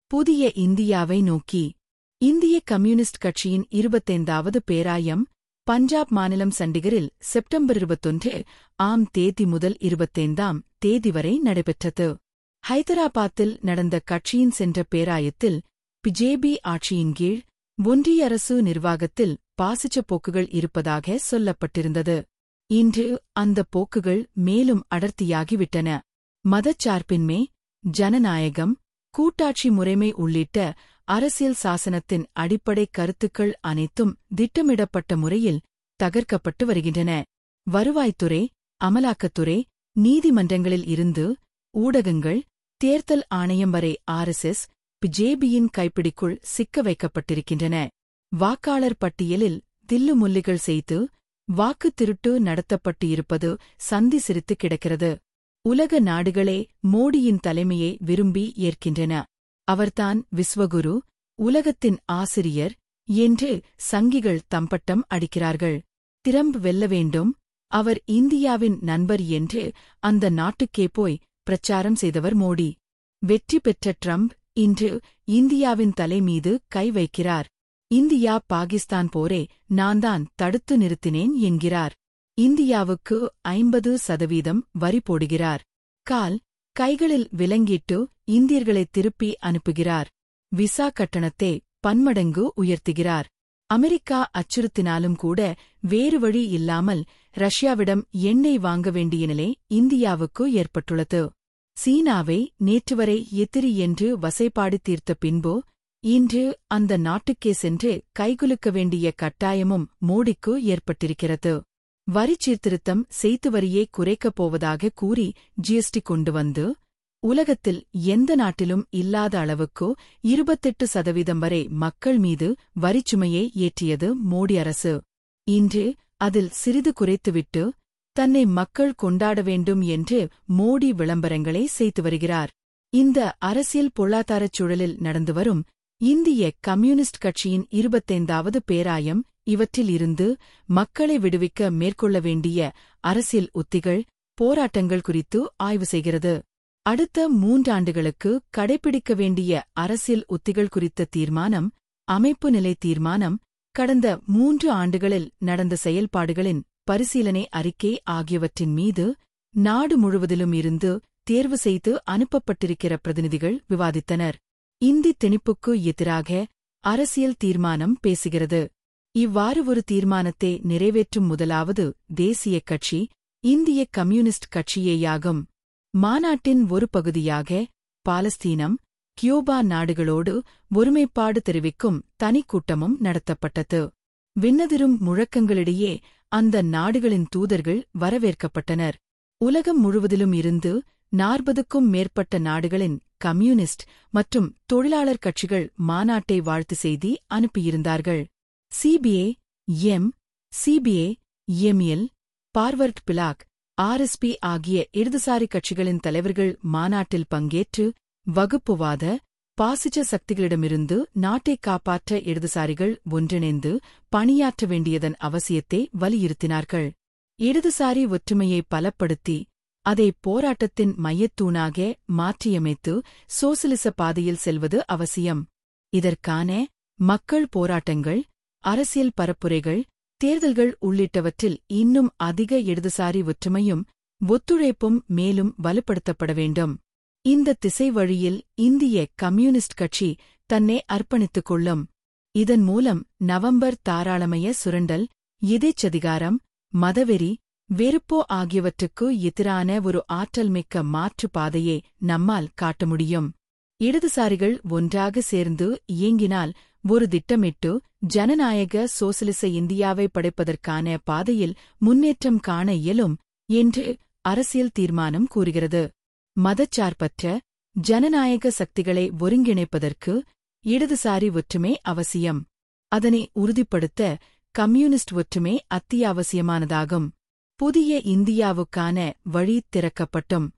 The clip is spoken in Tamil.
புதிய இந்தியாவை நோக்கி இந்திய கம்யூனிஸ்ட் கட்சியின் இருபத்தைந்தாவது பேராயம் பஞ்சாப் மாநிலம் சண்டிகரில் செப்டம்பர் இருபத்தொன்று ஆம் தேதி முதல் இருபத்தைந்தாம் தேதி வரை நடைபெற்றது ஹைதராபாத்தில் நடந்த கட்சியின் சென்ற பேராயத்தில் பிஜேபி ஆட்சியின் கீழ் ஒன்றிய அரசு நிர்வாகத்தில் பாசிச்ச போக்குகள் இருப்பதாக சொல்லப்பட்டிருந்தது இன்று அந்த போக்குகள் மேலும் அடர்த்தியாகிவிட்டன மதச்சார்பின்மை ஜனநாயகம் கூட்டாட்சி முறைமை உள்ளிட்ட அரசியல் சாசனத்தின் அடிப்படை கருத்துக்கள் அனைத்தும் திட்டமிடப்பட்ட முறையில் தகர்க்கப்பட்டு வருகின்றன வருவாய்த்துறை அமலாக்கத்துறை நீதிமன்றங்களில் இருந்து ஊடகங்கள் தேர்தல் ஆணையம் வரை ஆர்எஸ்எஸ் பிஜேபியின் கைப்பிடிக்குள் சிக்க வைக்கப்பட்டிருக்கின்றன வாக்காளர் பட்டியலில் தில்லுமுல்லிகள் செய்து வாக்குத் திருட்டு நடத்தப்பட்டு இருப்பது சந்தி சிரித்து கிடக்கிறது உலக நாடுகளே மோடியின் தலைமையை விரும்பி ஏற்கின்றன அவர்தான் விஸ்வகுரு உலகத்தின் ஆசிரியர் என்று சங்கிகள் தம்பட்டம் அடிக்கிறார்கள் திரம்ப் வெல்ல வேண்டும் அவர் இந்தியாவின் நண்பர் என்று அந்த நாட்டுக்கே போய் பிரச்சாரம் செய்தவர் மோடி வெற்றி பெற்ற ட்ரம்ப் இன்று இந்தியாவின் தலை மீது கை வைக்கிறார் இந்தியா பாகிஸ்தான் போரே நான்தான் தடுத்து நிறுத்தினேன் என்கிறார் இந்தியாவுக்கு ஐம்பது சதவீதம் வரி போடுகிறார் கால் கைகளில் விலங்கிட்டு இந்தியர்களை திருப்பி அனுப்புகிறார் விசா கட்டணத்தை பன்மடங்கு உயர்த்துகிறார் அமெரிக்கா அச்சுறுத்தினாலும் கூட வேறு வழி இல்லாமல் ரஷ்யாவிடம் எண்ணெய் வாங்க வேண்டிய நிலை இந்தியாவுக்கு ஏற்பட்டுள்ளது சீனாவை நேற்றுவரை எதிரி என்று வசைபாடு தீர்த்த பின்பு இன்று அந்த நாட்டுக்கே சென்று கைகுலுக்க வேண்டிய கட்டாயமும் மோடிக்கு ஏற்பட்டிருக்கிறது வரி சீர்திருத்தம் செய்து வரியை குறைக்கப் போவதாக கூறி ஜிஎஸ்டி கொண்டு வந்து உலகத்தில் எந்த நாட்டிலும் இல்லாத அளவுக்கு இருபத்தெட்டு சதவீதம் வரை மக்கள் மீது வரிச்சுமையை ஏற்றியது மோடி அரசு இன்று அதில் சிறிது குறைத்துவிட்டு தன்னை மக்கள் கொண்டாட வேண்டும் என்று மோடி விளம்பரங்களை செய்து வருகிறார் இந்த அரசியல் பொருளாதாரச் சூழலில் நடந்து வரும் இந்திய கம்யூனிஸ்ட் கட்சியின் இருபத்தைந்தாவது பேராயம் இவற்றில் இருந்து மக்களை விடுவிக்க மேற்கொள்ள வேண்டிய அரசியல் உத்திகள் போராட்டங்கள் குறித்து ஆய்வு செய்கிறது அடுத்த மூன்றாண்டுகளுக்கு கடைபிடிக்க வேண்டிய அரசியல் உத்திகள் குறித்த தீர்மானம் அமைப்பு நிலை தீர்மானம் கடந்த மூன்று ஆண்டுகளில் நடந்த செயல்பாடுகளின் பரிசீலனை அறிக்கை ஆகியவற்றின் மீது நாடு முழுவதிலும் இருந்து தேர்வு செய்து அனுப்பப்பட்டிருக்கிற பிரதிநிதிகள் விவாதித்தனர் இந்தி திணிப்புக்கு எதிராக அரசியல் தீர்மானம் பேசுகிறது இவ்வாறு ஒரு தீர்மானத்தை நிறைவேற்றும் முதலாவது தேசிய கட்சி இந்திய கம்யூனிஸ்ட் கட்சியேயாகும் மாநாட்டின் ஒரு பகுதியாக பாலஸ்தீனம் கியூபா நாடுகளோடு ஒருமைப்பாடு தெரிவிக்கும் தனிக்கூட்டமும் நடத்தப்பட்டது விண்ணதிரும் முழக்கங்களிடையே அந்த நாடுகளின் தூதர்கள் வரவேற்கப்பட்டனர் உலகம் முழுவதிலும் இருந்து நாற்பதுக்கும் மேற்பட்ட நாடுகளின் கம்யூனிஸ்ட் மற்றும் தொழிலாளர் கட்சிகள் மாநாட்டை வாழ்த்து செய்தி அனுப்பியிருந்தார்கள் CPI M CPI ML forward bloc RSP ஆகிய இடதுசாரி கட்சிகளின் தலைவர்கள் மாநாட்டில் பங்கேற்று வகுப்புவாத பாசிச்ச சக்திகளிடமிருந்து நாட்டை காப்பாற்ற இடதுசாரிகள் ஒன்றிணைந்து பணியாற்ற வேண்டியதன் அவசியத்தை வலியுறுத்தினார்கள் இடதுசாரி ஒற்றுமையை பலப்படுத்தி அதை போராட்டத்தின் மையத்தூணாக மாற்றியமைத்து சோசலிச பாதையில் செல்வது அவசியம் இதற்கான மக்கள் போராட்டங்கள் அரசியல் பரப்புரைகள் தேர்தல்கள் உள்ளிட்டவற்றில் இன்னும் அதிக இடதுசாரி ஒற்றுமையும் ஒத்துழைப்பும் மேலும் வலுப்படுத்தப்பட வேண்டும் இந்த திசை வழியில் இந்திய கம்யூனிஸ்ட் கட்சி தன்னை அர்ப்பணித்துக் கொள்ளும் இதன் மூலம் நவம்பர் தாராளமய சுரண்டல் எதேச்சதிகாரம் மதவெறி வெறுப்போ ஆகியவற்றுக்கு எதிரான ஒரு ஆற்றல்மிக்க மாற்று பாதையை நம்மால் காட்ட முடியும் இடதுசாரிகள் ஒன்றாக சேர்ந்து இயங்கினால் ஒரு திட்டமிட்டு ஜனநாயக சோசலிச இந்தியாவை படைப்பதற்கான பாதையில் முன்னேற்றம் காண இயலும் என்று அரசியல் தீர்மானம் கூறுகிறது மதச்சார்பற்ற ஜனநாயக சக்திகளை ஒருங்கிணைப்பதற்கு இடதுசாரி ஒற்றுமை அவசியம் அதனை உறுதிப்படுத்த கம்யூனிஸ்ட் ஒற்றுமை அத்தியாவசியமானதாகும் புதிய இந்தியாவுக்கான வழி திறக்கப்பட்டும்